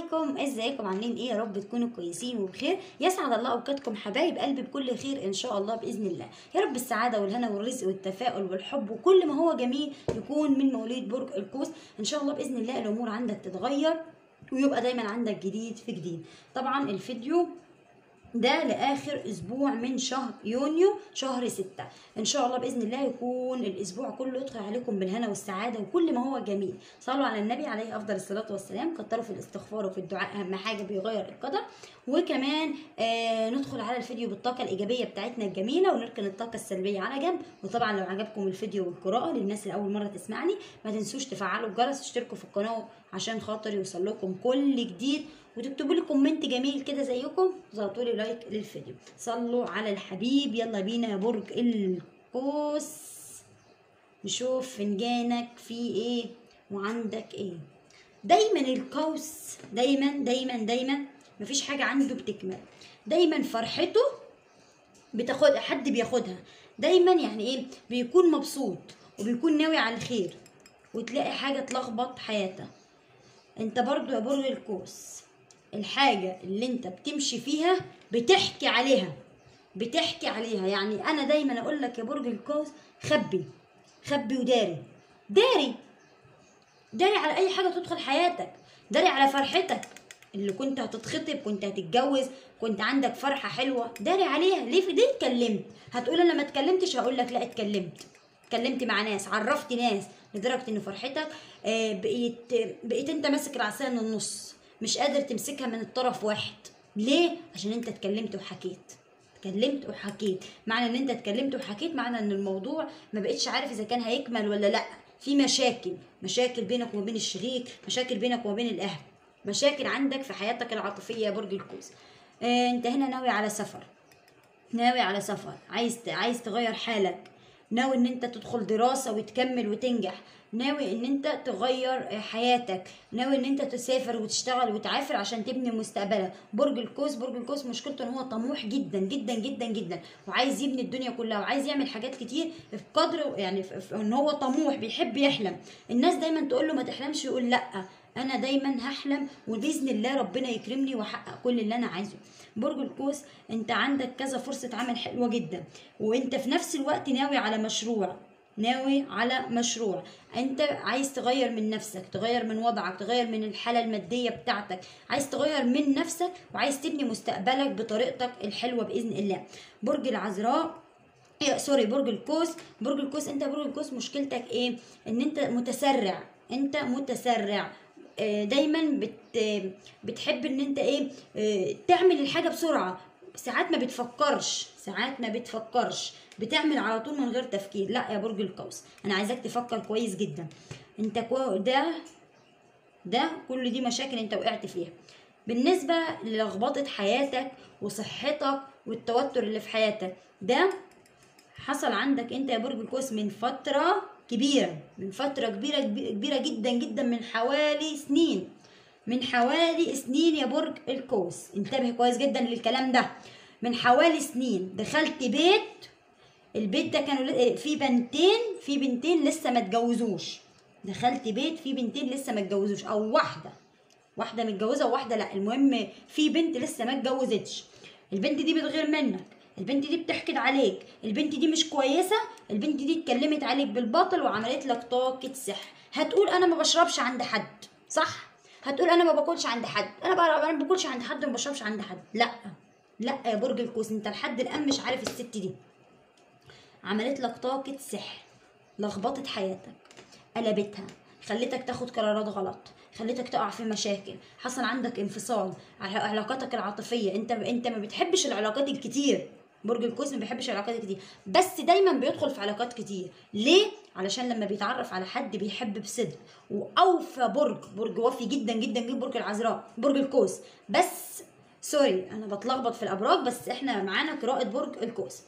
عليكم ازيكم عاملين ايه يا رب تكونوا كويسين وبخير يسعد الله اوقاتكم حبايب قلبي بكل خير ان شاء الله باذن الله يا رب السعاده والهنا والرزق والتفاؤل والحب وكل ما هو جميل يكون من مواليد برج القوس ان شاء الله باذن الله الامور عندك تتغير ويبقى دايما عندك جديد في جديد طبعا الفيديو ده لاخر اسبوع من شهر يونيو شهر ستة ان شاء الله باذن الله يكون الاسبوع كله يدخل عليكم بالهنا والسعاده وكل ما هو جميل صلوا على النبي عليه افضل الصلاه والسلام كتروا في الاستغفار وفي الدعاء اهم حاجه بيغير القدر وكمان آه ندخل على الفيديو بالطاقه الايجابيه بتاعتنا الجميله ونركن الطاقه السلبيه على جنب وطبعا لو عجبكم الفيديو والقراءه للناس اللي اول مره تسمعني ما تنسوش تفعلوا الجرس وتشتركوا في القناه عشان خاطر يوصل لكم كل جديد وتكتبوا لي كومنت جميل كده زيكم وتضغطوا لي لايك للفيديو صلوا على الحبيب يلا بينا يا برج القوس نشوف فنجانك فيه ايه وعندك ايه دايما القوس دايما دايما دايما مفيش حاجة عنده بتكمل دايما فرحته بتاخد حد بياخدها دايما يعني ايه بيكون مبسوط وبيكون ناوي على الخير وتلاقي حاجة تلخبط حياته انت برضو يا برج القوس الحاجة اللي انت بتمشي فيها بتحكي عليها بتحكي عليها يعني انا دايما اقول لك يا برج القوس خبي خبي وداري داري داري على اي حاجة تدخل حياتك داري على فرحتك اللي كنت هتتخطب كنت هتتجوز كنت عندك فرحة حلوة داري عليها ليه في دي اتكلمت هتقول انا ما اتكلمتش هقول لك لا اتكلمت اتكلمت مع ناس عرفت ناس لدرجة ان فرحتك آه، بقيت بقيت انت ماسك العصاية من النص مش قادر تمسكها من الطرف واحد ليه عشان انت اتكلمت وحكيت اتكلمت وحكيت معنى ان انت اتكلمت وحكيت معنى ان الموضوع ما بقتش عارف اذا كان هيكمل ولا لا في مشاكل مشاكل بينك وما بين الشريك مشاكل بينك وما بين الاهل مشاكل عندك في حياتك العاطفيه يا برج القوس آه انت هنا ناوي على سفر ناوي على سفر عايز عايز تغير حالك ناوي ان انت تدخل دراسة وتكمل وتنجح ناوي ان انت تغير حياتك ناوي ان انت تسافر وتشتغل وتعافر عشان تبني مستقبلك برج القوس برج القوس مشكلته ان هو طموح جدا جدا جدا جدا وعايز يبني الدنيا كلها وعايز يعمل حاجات كتير في قدر يعني في في ان هو طموح بيحب يحلم الناس دايما تقول له ما تحلمش يقول لا انا دايما هحلم وباذن الله ربنا يكرمني واحقق كل اللي انا عايزه برج القوس انت عندك كذا فرصه عمل حلوه جدا وانت في نفس الوقت ناوي على مشروع ناوي على مشروع انت عايز تغير من نفسك تغير من وضعك تغير من الحاله الماديه بتاعتك عايز تغير من نفسك وعايز تبني مستقبلك بطريقتك الحلوه باذن الله برج العذراء إيه سوري برج القوس برج القوس انت برج القوس مشكلتك ايه ان انت متسرع انت متسرع آه، دايما بت بتحب ان انت ايه آه، تعمل الحاجه بسرعه ساعات ما بتفكرش ساعات ما بتفكرش بتعمل على طول من غير تفكير لا يا برج القوس انا عايزاك تفكر كويس جدا انت كو ده ده كل دي مشاكل انت وقعت فيها بالنسبة للخبطة حياتك وصحتك والتوتر اللي في حياتك ده حصل عندك انت يا برج القوس من فترة كبيرة من فترة كبيرة كبيرة جدا جدا من حوالي سنين من حوالي سنين يا برج القوس انتبه كويس جدا للكلام ده من حوالي سنين دخلت بيت البيت ده كانوا ل- في بنتين في بنتين لسه ما اتجوزوش دخلت بيت في بنتين لسه ما اتجوزوش او واحده واحده متجوزه وواحده لا المهم في بنت لسه ما اتجوزتش البنت دي بتغير منك البنت دي بتحقد عليك البنت دي مش كويسه البنت دي اتكلمت عليك بالباطل وعملت لك طاقه سحر هتقول انا ما بشربش عند حد صح هتقول انا ما باكلش عند حد انا بقى انا ما باكلش عند حد وما بشربش عند حد لا لا يا برج القوس انت لحد الان مش عارف الست دي عملت لك طاقة سحر لخبطت حياتك قلبتها خلتك تاخد قرارات غلط خلتك تقع في مشاكل حصل عندك انفصال على علاقاتك العاطفية انت انت ما بتحبش العلاقات الكتير برج القوس ما بيحبش العلاقات الكتير بس دايما بيدخل في علاقات كتير ليه علشان لما بيتعرف على حد بيحب بصدق واوفى برج برج وفي جدا جدا جدا برج العذراء برج القوس بس سوري انا بتلخبط في الابراج بس احنا معانا قراءه برج القوس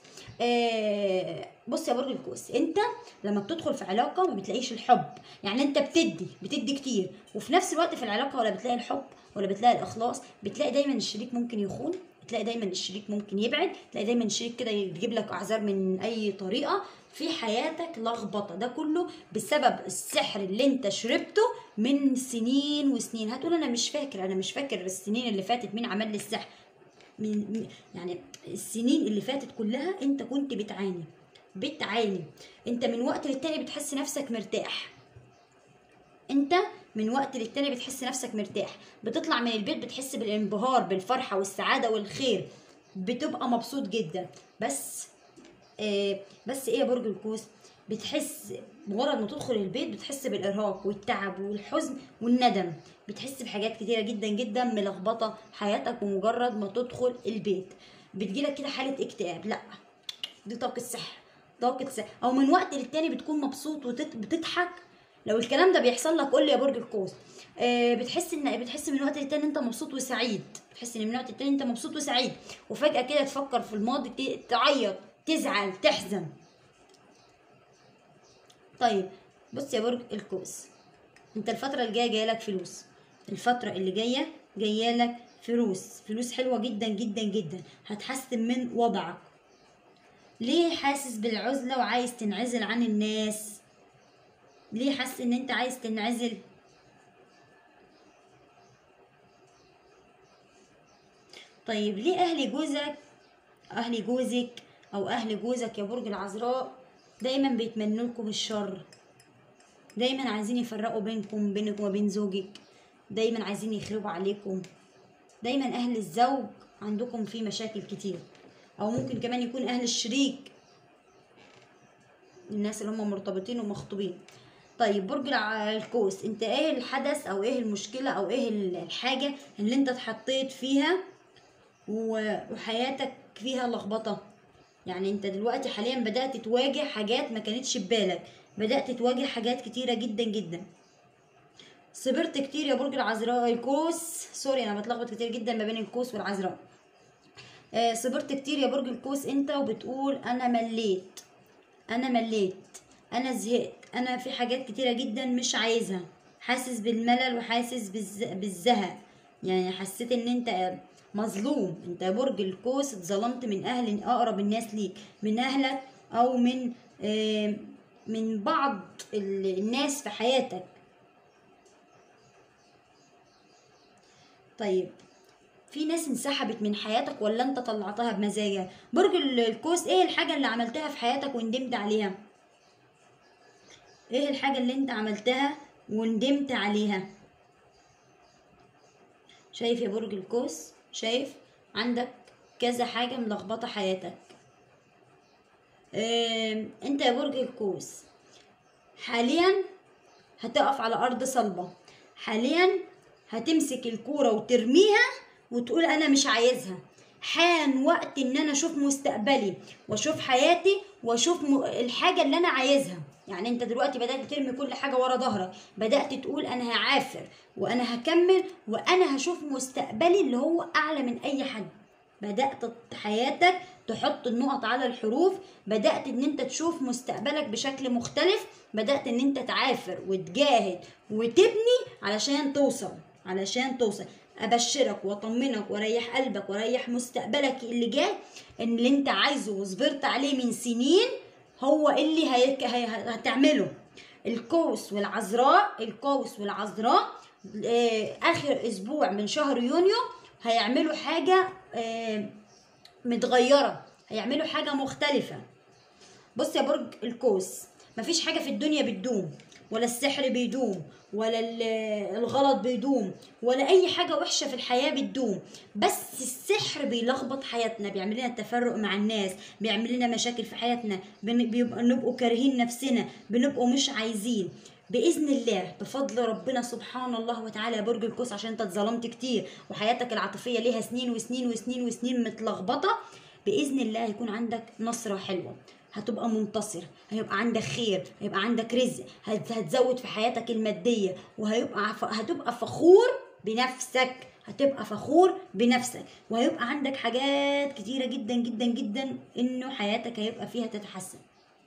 آه بص يا برج القوس انت لما بتدخل في علاقه ما بتلاقيش الحب يعني انت بتدي بتدي كتير وفي نفس الوقت في العلاقه ولا بتلاقي الحب ولا بتلاقي الاخلاص بتلاقي دايما الشريك ممكن يخون تلاقي دايما الشريك ممكن يبعد تلاقي دايما الشريك كده يجيب لك اعذار من اي طريقه في حياتك لخبطه ده كله بسبب السحر اللي انت شربته من سنين وسنين هتقول انا مش فاكر انا مش فاكر السنين اللي فاتت مين عمل لي السحر من من- يعني السنين اللي فاتت كلها انت كنت بتعاني بتعاني انت من وقت للتاني بتحس نفسك مرتاح انت من وقت للتاني بتحس نفسك مرتاح بتطلع من البيت بتحس بالانبهار بالفرحة والسعادة والخير بتبقى مبسوط جدا بس آه بس ايه يا برج القوس بتحس مجرد ما تدخل البيت بتحس بالارهاق والتعب والحزن والندم بتحس بحاجات كتيره جدا جدا ملخبطه حياتك ومجرد ما تدخل البيت بتجيلك كده حاله اكتئاب لا دي طاقه سحر طاقه سحر او من وقت للتاني بتكون مبسوط وبتضحك لو الكلام ده بيحصل لك قول لي يا برج القوس آه بتحس ان بتحس من وقت للتاني انت مبسوط وسعيد بتحس ان من وقت للتاني انت مبسوط وسعيد وفجاه كده تفكر في الماضي ت- تعيط تزعل تحزن طيب بص يا برج القوس انت الفترة الجاية جاية لك فلوس الفترة اللي جاية جاية لك فلوس فلوس حلوة جدا جدا جدا هتحسن من وضعك ليه حاسس بالعزلة وعايز تنعزل عن الناس ليه حاسس ان انت عايز تنعزل طيب ليه اهل جوزك اهل جوزك او اهل جوزك يا برج العذراء دايما بيتمنوا لكم الشر دايما عايزين يفرقوا بينكم بينك وبين زوجك دايما عايزين يخربوا عليكم دايما اهل الزوج عندكم في مشاكل كتير او ممكن كمان يكون اهل الشريك الناس اللي هم مرتبطين ومخطوبين طيب برج الع- القوس انت ايه الحدث او ايه المشكلة او ايه ال- الحاجة اللي انت اتحطيت فيها و- وحياتك فيها لخبطة يعني انت دلوقتي حاليا بدأت تواجه حاجات ما كانتش في بالك بدأت تواجه حاجات كتيرة جدا جدا صبرت كتير يا برج العذراء القوس سوري انا بتلخبط كتير جدا ما بين القوس والعذراء آه، صبرت كتير يا برج القوس انت وبتقول انا مليت انا مليت انا زهقت انا في حاجات كتيره جدا مش عايزها حاسس بالملل وحاسس بالز... بالزهق يعني حسيت ان انت مظلوم انت يا برج القوس اتظلمت من اهل اقرب الناس ليك من اهلك او من آه، من بعض ال- الناس في حياتك طيب في ناس انسحبت من حياتك ولا انت طلعتها بمزاجك برج ال- القوس ايه الحاجة اللي عملتها في حياتك وندمت عليها ايه الحاجة اللي انت عملتها وندمت عليها شايف يا برج القوس شايف عندك كذا حاجة ملخبطة حياتك اه انت يا برج القوس حاليا هتقف على ارض صلبة حاليا هتمسك الكورة وترميها وتقول انا مش عايزها حان وقت ان انا اشوف مستقبلي واشوف حياتي واشوف م... الحاجة اللي انا عايزها يعني انت دلوقتي بدأت ترمي كل حاجة ورا ظهرك بدأت تقول انا هعافر وانا هكمل وانا هشوف مستقبلي اللي هو اعلى من اي حد بدأت حياتك تحط النقط على الحروف بدأت ان انت تشوف مستقبلك بشكل مختلف بدأت ان انت تعافر وتجاهد وتبني علشان توصل علشان توصل ابشرك واطمنك واريح قلبك واريح مستقبلك اللي جاي ان اللي انت عايزه وصبرت عليه من سنين هو اللي هيك هي هتعمله القوس والعذراء القوس والعذراء آه، اخر اسبوع من شهر يونيو هيعملوا حاجه آه، متغيره هيعملوا حاجه مختلفه بص يا برج القوس مفيش حاجه في الدنيا بتدوم ولا السحر بيدوم ولا ال- الغلط بيدوم ولا اي حاجه وحشه في الحياه بتدوم بس السحر بيلخبط حياتنا بيعمل لنا التفرق مع الناس بيعمل لنا مشاكل في حياتنا بن- بيبقى نبقوا كارهين نفسنا بنبقوا مش عايزين باذن الله بفضل ربنا سبحان الله وتعالى يا برج القوس عشان انت اتظلمت كتير وحياتك العاطفيه ليها سنين وسنين وسنين وسنين متلخبطه باذن الله هيكون عندك نصره حلوه هتبقى منتصر هيبقى عندك خير هيبقى عندك رزق هت- هتزود في حياتك الماديه وهيبقى ف- هتبقى فخور بنفسك هتبقى فخور بنفسك وهيبقى عندك حاجات كتيره جدا جدا جدا انه حياتك هيبقى فيها تتحسن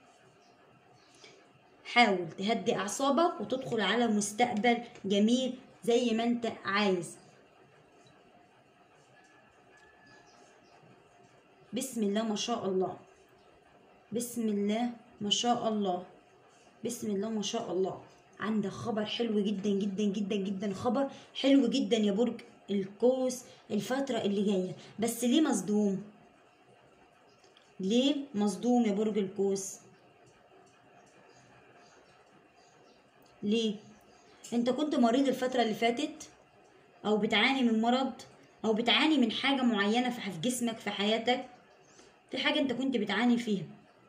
حاول تهدي اعصابك وتدخل على مستقبل جميل زي ما انت عايز بسم الله ما شاء الله بسم الله ما شاء الله بسم الله ما شاء الله عندك خبر حلو جدا جدا جدا جدا خبر حلو جدا يا برج القوس الفترة اللي جاية بس ليه مصدوم ليه مصدوم يا برج القوس ليه انت كنت مريض الفترة اللي فاتت او بتعاني من مرض او بتعاني من حاجة معينة في في جسمك في حياتك في حاجة انت كنت بتعاني فيها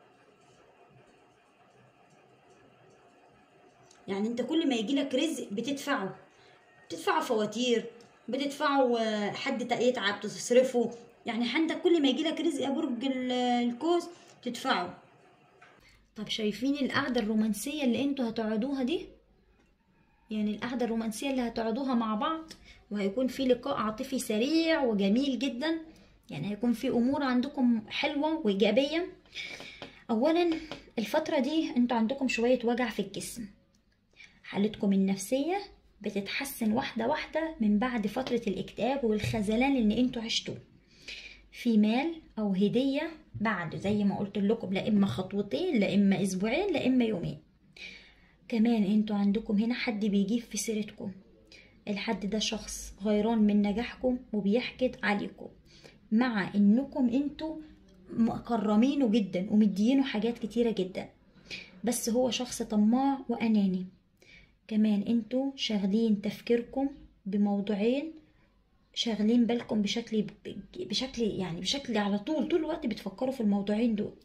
يعني انت كل ما يجيلك رزق بتدفعه بتدفعه فواتير بتدفعه آه، حد تا- يتعب تصرفه يعني عندك كل ما يجيلك رزق يا برج ال- القوس تدفعه طب شايفين القعدة الرومانسية اللي انتوا هتقعدوها دي يعني القعدة الرومانسية اللي هتقعدوها مع بعض وهيكون في لقاء عاطفي سريع وجميل جدا يعني هيكون في أمور عندكم حلوة وإيجابية أولا الفترة دي انتوا عندكم شوية وجع في الجسم حالتكم النفسية بتتحسن واحدة واحدة من بعد فترة الاكتئاب والخذلان اللي انتوا عشتوه في مال أو هدية بعد زي ما قلت لكم لا إما خطوتين لا إما أسبوعين لا إما يومين كمان انتوا عندكم هنا حد بيجيب في سيرتكم الحد ده شخص غيران من نجاحكم وبيحقد عليكم مع انكم انتوا مكرمينه جدا ومديينه حاجات كتيرة جدا بس هو شخص طماع وأناني كمان انتوا شاغلين تفكيركم بموضوعين شاغلين بالكم بشكل بشكل يعني بشكل على طول طول الوقت بتفكروا في الموضوعين دول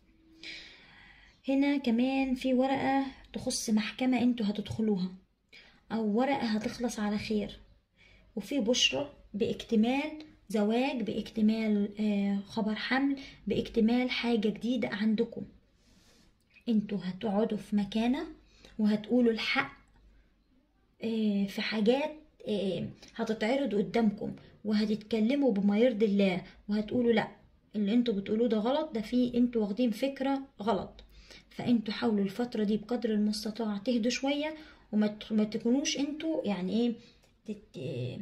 هنا كمان في ورقة تخص محكمة انتوا هتدخلوها أو ورقة هتخلص على خير وفي بشرة باكتمال زواج باكتمال آه، خبر حمل باكتمال حاجة جديدة عندكم انتوا هتقعدوا في مكانة وهتقولوا الحق آه، في حاجات آه، هتتعرض قدامكم وهتتكلموا بما يرضي الله وهتقولوا لا اللي انتوا بتقولوه ده غلط ده فيه انتوا واخدين فكرة غلط فانتوا حاولوا الفترة دي بقدر المستطاع تهدوا شوية وما ت- ما تكونوش انتوا يعني ايه تت...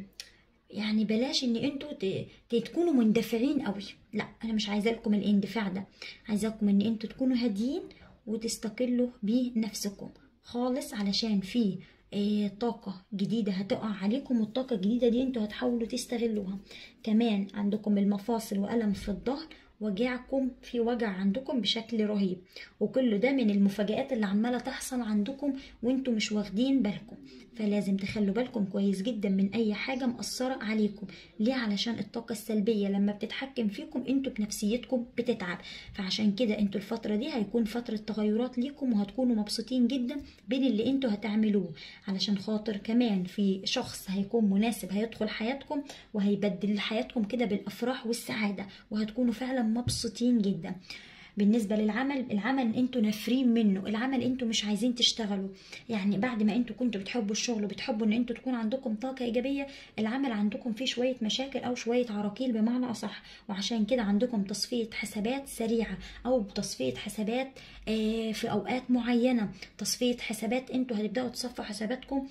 يعني بلاش ان انتوا ت... ت- تكونوا مندفعين قوي لا انا مش عايزه لكم الاندفاع ده عايزاكم ان انتوا تكونوا هاديين وتستقلوا بنفسكم خالص علشان في آه، طاقة جديدة هتقع عليكم والطاقة الجديدة دي انتوا هتحاولوا تستغلوها كمان عندكم المفاصل وألم في الظهر وجعكم في وجع عندكم بشكل رهيب وكل ده من المفاجآت اللي عمالة تحصل عندكم وانتوا مش واخدين بالكم فلازم تخلوا بالكم كويس جدا من اي حاجة مأثرة عليكم ليه علشان الطاقة السلبية لما بتتحكم فيكم انتوا بنفسيتكم بتتعب فعشان كده انتوا الفترة دي هيكون فترة تغيرات ليكم وهتكونوا مبسوطين جدا بين اللي انتوا هتعملوه علشان خاطر كمان في شخص هيكون مناسب هيدخل حياتكم وهيبدل حياتكم كده بالافراح والسعادة وهتكونوا فعلا مبسوطين جدا بالنسبة للعمل العمل انتوا نافرين منه العمل انتوا مش عايزين تشتغلوا يعني بعد ما انتوا كنتوا بتحبوا الشغل وبتحبوا ان انتوا تكون عندكم طاقة ايجابية العمل عندكم فيه شوية مشاكل او شوية عراقيل بمعنى اصح وعشان كده عندكم تصفية حسابات سريعة او تصفية حسابات آه، في اوقات معينة تصفية حسابات انتوا هتبدأوا تصفوا حساباتكم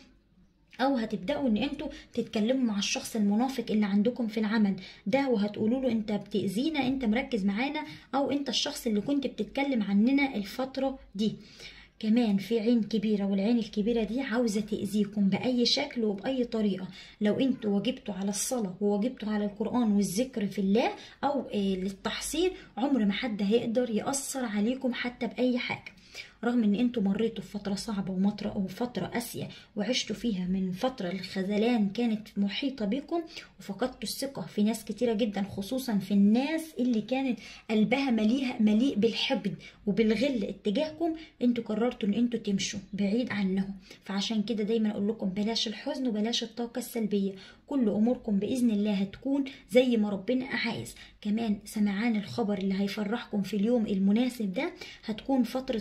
او هتبداوا ان انتوا تتكلموا مع الشخص المنافق اللي عندكم في العمل ده وهتقولوا له انت بتاذينا انت مركز معانا او انت الشخص اللي كنت بتتكلم عننا الفتره دي كمان في عين كبيرة والعين الكبيرة دي عاوزة تأذيكم بأي شكل وبأي طريقة لو انتوا واجبتوا على الصلاة وواجبتوا على القرآن والذكر في الله أو آه، للتحصيل عمر ما حد هيقدر يأثر عليكم حتى بأي حاجة رغم ان انتوا مريتوا بفترة صعبة ومطرة او فترة قاسية وعشتوا فيها من فترة الخذلان كانت محيطة بكم وفقدتوا الثقة في ناس كتيرة جدا خصوصا في الناس اللي كانت قلبها مليها مليء بالحقد وبالغل اتجاهكم انتوا قررتوا ان انتوا تمشوا بعيد عنهم فعشان كده دايما اقول لكم بلاش الحزن وبلاش الطاقة السلبية كل اموركم باذن الله هتكون زي ما ربنا عايز كمان سمعان الخبر اللي هيفرحكم في اليوم المناسب ده هتكون فترة انتظار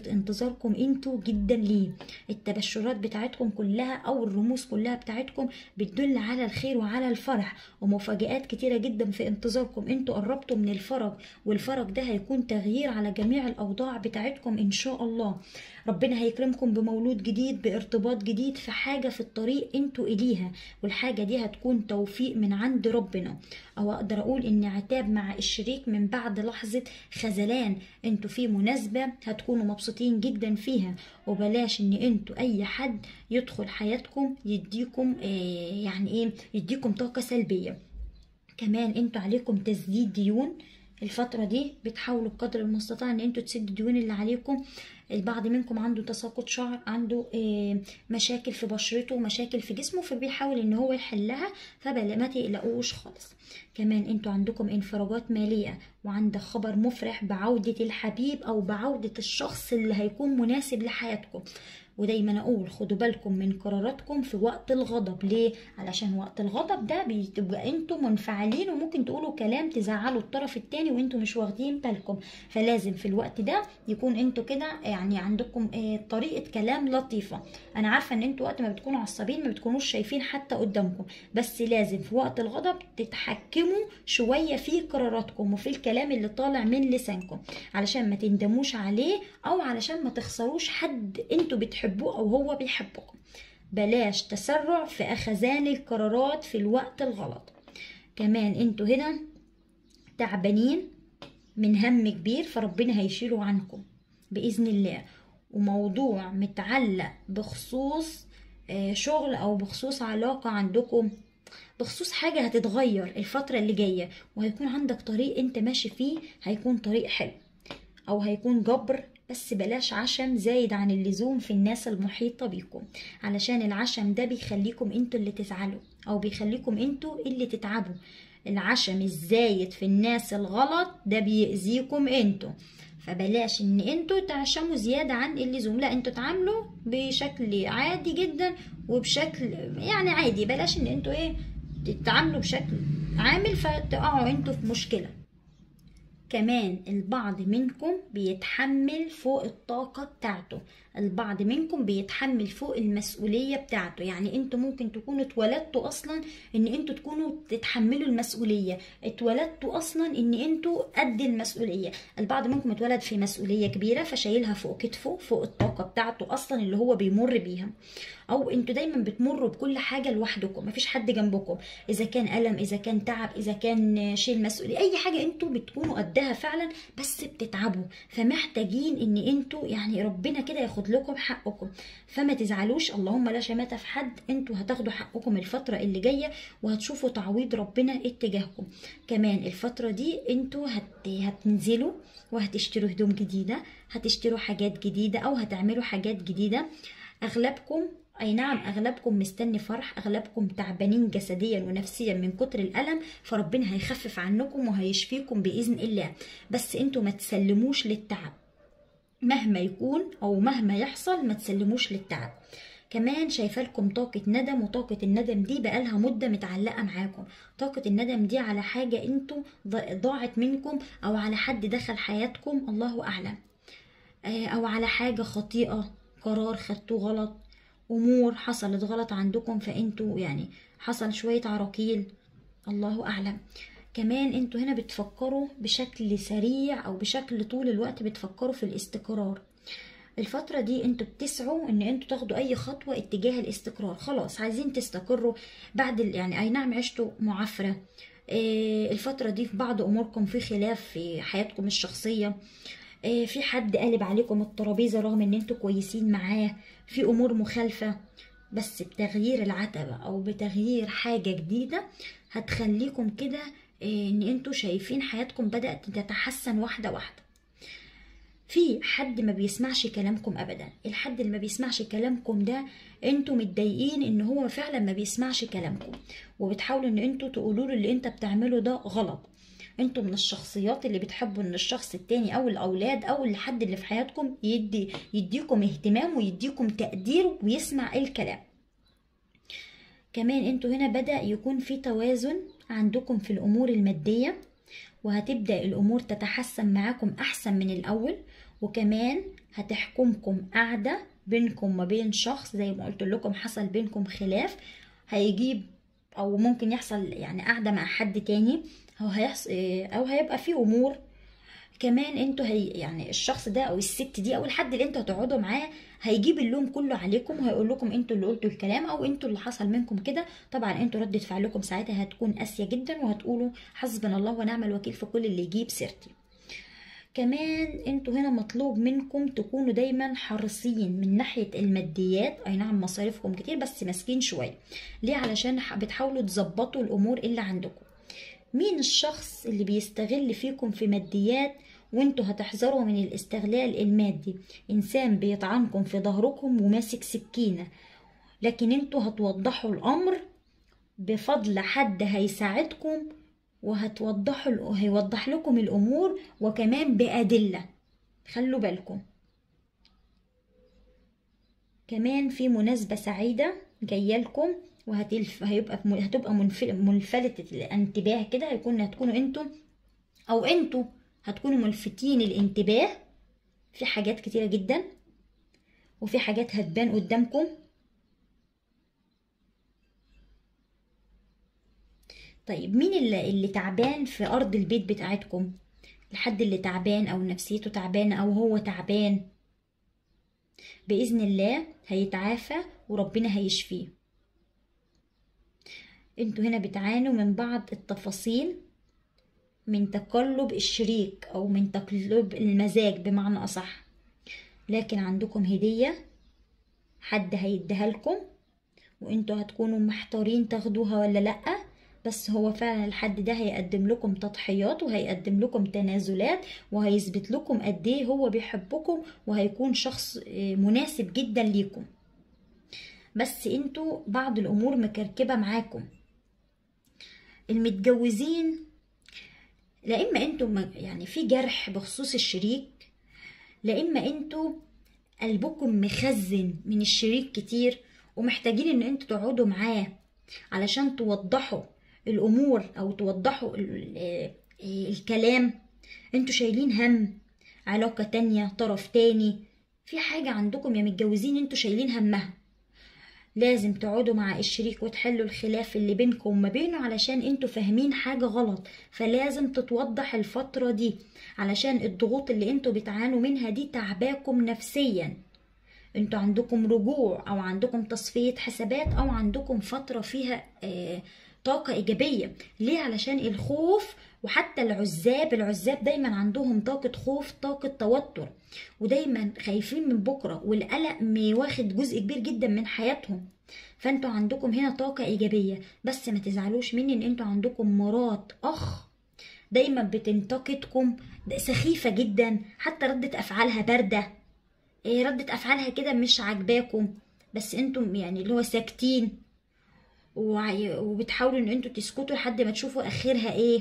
انتظاركم انتوا جدا ليه التبشرات بتاعتكم كلها او الرموز كلها بتاعتكم بتدل على الخير وعلى الفرح ومفاجآت كتيرة جدا في انتظاركم انتوا قربتوا من الفرج والفرج ده هيكون تغيير على جميع الاوضاع بتاعتكم ان شاء الله ربنا هيكرمكم بمولود جديد بارتباط جديد في حاجة في الطريق انتوا اليها والحاجة دي هتكون توفيق من عند ربنا او اقدر اقول ان عتاب مع الشريك من بعد لحظة خذلان انتوا في مناسبة هتكونوا مبسوطين جدا فيها وبلاش ان انتوا اي حد يدخل حياتكم يديكم آه يعني ايه يديكم طاقة سلبية كمان انتوا عليكم تسديد ديون الفترة دي بتحاولوا بقدر المستطاع ان انتوا تسدوا الديون اللي عليكم البعض منكم عنده تساقط شعر عنده آه، مشاكل في بشرته مشاكل في جسمه فبيحاول ان هو يحلها فبلا ما تقلقوش خالص كمان انتوا عندكم انفراجات مالية وعندك خبر مفرح بعودة الحبيب او بعودة الشخص اللي هيكون مناسب لحياتكم ودايما اقول خدوا بالكم من قراراتكم في وقت الغضب ليه علشان وقت الغضب ده بتبقى انتوا منفعلين وممكن تقولوا كلام تزعلوا الطرف التاني وانتوا مش واخدين بالكم فلازم في الوقت ده يكون انتوا كده يعني عندكم آه، طريقة كلام لطيفة انا عارفة ان انتوا وقت ما بتكونوا عصبين ما بتكونوش شايفين حتى قدامكم بس لازم في وقت الغضب تتحكموا شوية في قراراتكم وفي الكلام اللي طالع من لسانكم علشان ما تندموش عليه او علشان ما تخسروش حد انتوا بتحبوه او هو بيحبكم بلاش تسرع في اخذان القرارات في الوقت الغلط كمان انتوا هنا تعبانين من هم كبير فربنا هيشيله عنكم بإذن الله وموضوع متعلق بخصوص آه، شغل أو بخصوص علاقة عندكم بخصوص حاجة هتتغير الفترة اللي جاية وهيكون عندك طريق انت ماشي فيه هيكون طريق حلو أو هيكون جبر بس بلاش عشم زايد عن اللزوم في الناس المحيطة بيكم علشان العشم ده بيخليكم انتوا اللي تزعلوا أو بيخليكم انتوا اللي تتعبوا العشم الزايد في الناس الغلط ده بيأذيكم انتوا فبلاش ان انتوا تعشموا زيادة عن اللزوم لا انتوا تعاملوا بشكل عادي جدا وبشكل يعني عادي بلاش ان انتوا ايه تتعاملوا بشكل عامل فتقعوا انتوا في مشكلة كمان البعض منكم بيتحمل فوق الطاقة بتاعته البعض منكم بيتحمل فوق المسؤولية بتاعته يعني انتوا ممكن تكونوا اتولدتوا اصلا ان انتوا تكونوا تتحملوا المسؤولية اتولدتوا اصلا ان انتوا قد المسؤولية البعض منكم اتولد في مسؤولية كبيرة فشايلها فوق كتفه فوق الطاقة بتاعته اصلا اللي هو بيمر بيها او انتوا دايما بتمروا بكل حاجة لوحدكم مفيش حد جنبكم اذا كان الم اذا كان تعب اذا كان شيل مسؤولية اي حاجة انتوا بتكونوا قدها فعلا بس بتتعبوا فمحتاجين ان انتوا يعني ربنا كده ياخد لكم حقكم فما تزعلوش اللهم لا شماتة في حد انتوا هتاخدوا حقكم الفترة اللي جاية وهتشوفوا تعويض ربنا اتجاهكم كمان الفترة دي انتوا هت... هتنزلوا وهتشتروا هدوم جديدة هتشتروا حاجات جديدة او هتعملوا حاجات جديدة اغلبكم اي نعم اغلبكم مستني فرح اغلبكم تعبانين جسديا ونفسيا من كتر الالم فربنا هيخفف عنكم وهيشفيكم باذن الله بس انتوا ما تسلموش للتعب مهما يكون او مهما يحصل ما تسلموش للتعب كمان شايفه لكم طاقة ندم وطاقة الندم دي بقالها مدة متعلقة معاكم طاقة الندم دي على حاجة انتوا ض- ضاعت منكم او على حد دخل حياتكم الله اعلم آه، او على حاجة خطيئة قرار خدتوه غلط امور حصلت غلط عندكم فانتوا يعني حصل شوية عراقيل الله اعلم كمان انتوا هنا بتفكروا بشكل سريع او بشكل طول الوقت بتفكروا في الاستقرار الفترة دي انتوا بتسعوا ان انتوا تاخدوا اي خطوة اتجاه الاستقرار خلاص عايزين تستقروا بعد ال- يعني اي نعم عشتوا معافرة آه، الفترة دي في بعض اموركم في خلاف في حياتكم الشخصية آه، في حد قالب عليكم الترابيزة رغم ان انتوا كويسين معاه في امور مخالفة بس بتغيير العتبة او بتغيير حاجة جديدة هتخليكم كده آه، ان انتوا شايفين حياتكم بدأت تتحسن واحدة واحدة في حد ما بيسمعش كلامكم ابدا الحد اللي ما بيسمعش كلامكم ده انتوا متضايقين ان هو فعلا ما بيسمعش كلامكم وبتحاولوا ان انتوا تقولوا له اللي انت بتعمله ده غلط انتوا من الشخصيات اللي بتحبوا ان الشخص التاني او الاولاد او الحد اللي في حياتكم يدي يديكم اهتمام ويديكم تقدير ويسمع الكلام كمان انتوا هنا بدأ يكون في توازن عندكم في الامور المادية وهتبدأ الامور تتحسن معاكم احسن من الاول وكمان هتحكمكم قاعدة بينكم ما بين شخص زي ما قلت لكم حصل بينكم خلاف هيجيب او ممكن يحصل يعني قاعدة مع حد تاني او هيحصل او هيبقى في امور كمان انتوا هي يعني الشخص ده او الست دي او الحد اللي انتوا هتقعدوا معاه هيجيب اللوم كله عليكم وهيقول لكم انتوا اللي قلتوا الكلام او انتوا اللي حصل منكم كده طبعا انتوا ردة فعلكم ساعتها هتكون قاسية جدا وهتقولوا حسبنا الله ونعم الوكيل في كل اللي يجيب سيرتي كمان انتوا هنا مطلوب منكم تكونوا دايما حريصين من ناحية الماديات اي نعم مصاريفكم كتير بس ماسكين شوية ليه علشان بتحاولوا تظبطوا الامور اللي عندكم مين الشخص اللي بيستغل فيكم في ماديات وانتوا هتحذروا من الاستغلال المادي انسان بيطعنكم في ظهركم وماسك سكينة لكن انتوا هتوضحوا الامر بفضل حد هيساعدكم وهتوضحوا هيوضح لكم الامور وكمان بادله خلوا بالكم كمان في مناسبة سعيدة جاية لكم وهتلف هيبقى هتبقى منفلتة الانتباه كده هيكون هتكونوا انتوا او انتوا هتكونوا ملفتين الانتباه في حاجات كتيرة جدا وفي حاجات هتبان قدامكم طيب مين اللي, اللي تعبان في أرض البيت بتاعتكم الحد اللي تعبان أو نفسيته تعبانة أو هو تعبان بإذن الله هيتعافى وربنا هيشفيه انتوا هنا بتعانوا من بعض التفاصيل من تقلب الشريك أو من تقلب المزاج بمعنى أصح لكن عندكم هدية حد هيديها لكم وانتوا هتكونوا محتارين تاخدوها ولا لأ بس هو فعلا الحد ده هيقدم لكم تضحيات وهيقدم لكم تنازلات وهيثبت لكم قد ايه هو بيحبكم وهيكون شخص مناسب جدا ليكم بس انتوا بعض الامور مكركبة معاكم المتجوزين لا اما انتوا يعني في جرح بخصوص الشريك لا اما انتوا قلبكم مخزن من الشريك كتير ومحتاجين ان انتوا تقعدوا معاه علشان توضحوا الامور او توضحوا الكلام انتوا شايلين هم علاقة تانية طرف تاني في حاجة عندكم يا متجوزين انتوا شايلين همها لازم تقعدوا مع الشريك وتحلوا الخلاف اللي بينكم وما بينه علشان انتوا فاهمين حاجة غلط فلازم تتوضح الفترة دي علشان الضغوط اللي انتوا بتعانوا منها دي تعباكم نفسيا انتوا عندكم رجوع او عندكم تصفية حسابات او عندكم فترة فيها اه طاقة إيجابية ليه علشان الخوف وحتى العزاب العزاب دايما عندهم طاقة خوف طاقة توتر ودايما خايفين من بكرة والقلق واخد جزء كبير جدا من حياتهم فانتوا عندكم هنا طاقة إيجابية بس ما تزعلوش مني ان انتوا عندكم مرات أخ دايما بتنتقدكم سخيفة جدا حتى ردة أفعالها باردة إيه ردة أفعالها كده مش عاجباكم بس انتم يعني اللي هو ساكتين وبتحاولوا ان انتوا تسكتوا لحد ما تشوفوا اخرها ايه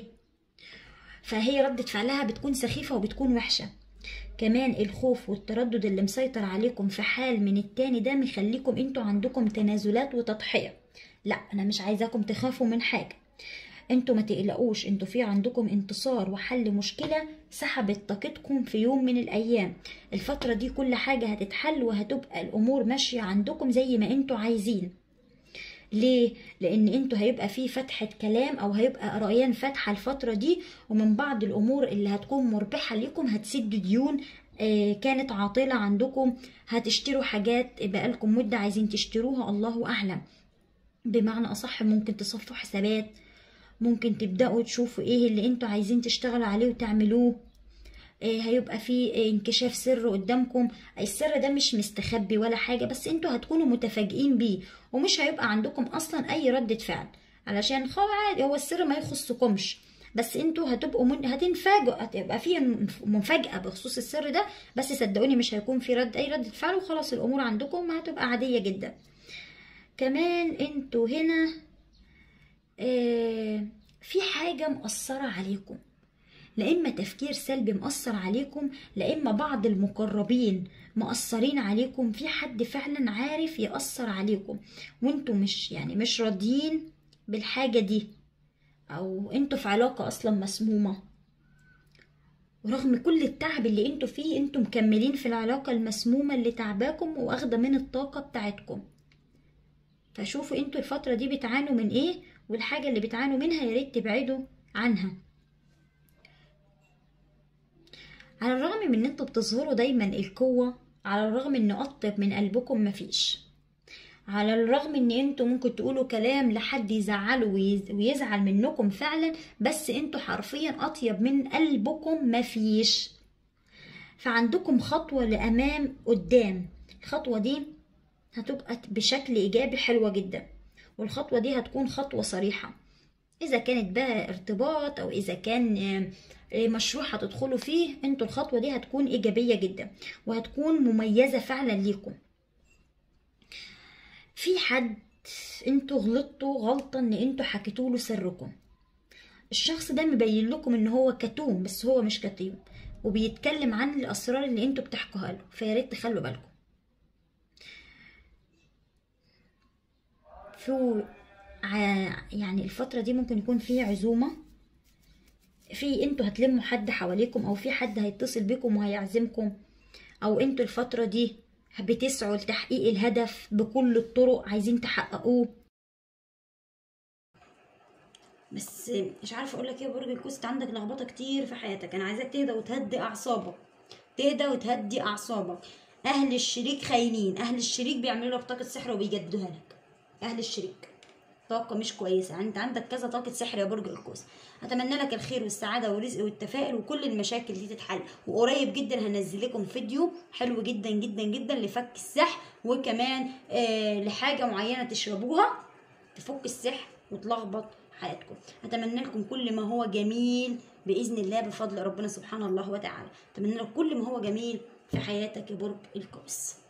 فهي ردة فعلها بتكون سخيفة وبتكون وحشة كمان الخوف والتردد اللي مسيطر عليكم في حال من التاني ده مخليكم انتوا عندكم تنازلات وتضحية لا انا مش عايزاكم تخافوا من حاجة انتوا ما تقلقوش انتوا في عندكم انتصار وحل مشكلة سحبت طاقتكم في يوم من الايام الفترة دي كل حاجة هتتحل وهتبقى الامور ماشية عندكم زي ما انتوا عايزين ليه؟ لأن انتوا هيبقى في فتحة كلام أو هيبقى رأيان فاتحة الفترة دي ومن بعض الأمور اللي هتكون مربحة ليكم هتسدوا ديون آه كانت عاطلة عندكم هتشتروا حاجات بقالكم مدة عايزين تشتروها الله أعلم بمعنى أصح ممكن تصفوا حسابات ممكن تبدأوا تشوفوا ايه اللي انتوا عايزين تشتغلوا عليه وتعملوه هيبقى في انكشاف سر قدامكم السر ده مش مستخبي ولا حاجة بس انتوا هتكونوا متفاجئين بيه ومش هيبقى عندكم اصلا اي ردة فعل علشان خو عادي هو السر ما يخصكمش بس انتوا هتبقوا من... هتنفاجئوا هتبقى في مفاجأة بخصوص السر ده بس صدقوني مش هيكون في رد اي ردة فعل وخلاص الامور عندكم هتبقى عادية جدا كمان انتوا هنا اه في حاجة مأثرة عليكم لا إما تفكير سلبي مأثر عليكم لا إما بعض المقربين مأثرين عليكم في حد فعلا عارف يأثر عليكم وانتوا مش يعني مش راضيين بالحاجة دي أو انتوا في علاقة أصلا مسمومة ورغم كل التعب اللي انتوا فيه انتوا مكملين في العلاقة المسمومة اللي تعباكم واخدة من الطاقة بتاعتكم فشوفوا انتوا الفترة دي بتعانوا من ايه والحاجة اللي بتعانوا منها يا ريت تبعدوا عنها على الرغم من ان انتوا بتظهروا دايما القوة على الرغم ان اطيب من قلبكم مفيش على الرغم ان انتوا ممكن تقولوا كلام لحد يزعله ويز- ويزعل منكم فعلا بس انتوا حرفيا اطيب من قلبكم مفيش فعندكم خطوة لأمام قدام الخطوة دي هتبقى بشكل إيجابي حلوة جدا والخطوة دي هتكون خطوة صريحة إذا كانت بقى ارتباط أو إذا كان آه، آه، مشروع هتدخلوا فيه انتوا الخطوة دي هتكون إيجابية جدا وهتكون مميزة فعلا ليكم في حد انتوا غلطتوا غلطة ان انتوا حكيتوا له سركم الشخص ده مبين لكم ان هو كتوم بس هو مش كتوم وبيتكلم عن الاسرار اللي انتوا بتحكوها له فيا ريت تخلوا بالكم في ع- يعني الفترة دي ممكن يكون في عزومة في انتوا هتلموا حد حواليكم او في حد هيتصل بيكم وهيعزمكم او انتوا الفترة دي بتسعوا لتحقيق الهدف بكل الطرق عايزين تحققوه بس مش عارفه اقول لك ايه يا برج القوس انت عندك لخبطه كتير في حياتك انا عايزاك تهدى وتهدي اعصابك تهدى وتهدي اعصابك اهل الشريك خاينين اهل الشريك بيعملوا لك طاقه سحر وبيجددوها لك اهل الشريك طاقة مش كويسة يعني انت عندك كذا طاقة سحر يا برج القوس اتمنى لك الخير والسعادة والرزق والتفاؤل وكل المشاكل دي تتحل وقريب جدا هنزل لكم فيديو حلو جدا جدا جدا لفك السحر وكمان آه لحاجة معينة تشربوها تفك السحر وتلخبط حياتكم اتمنى لكم كل ما هو جميل باذن الله بفضل ربنا سبحانه الله وتعالى اتمنى لكم كل ما هو جميل في حياتك يا برج القوس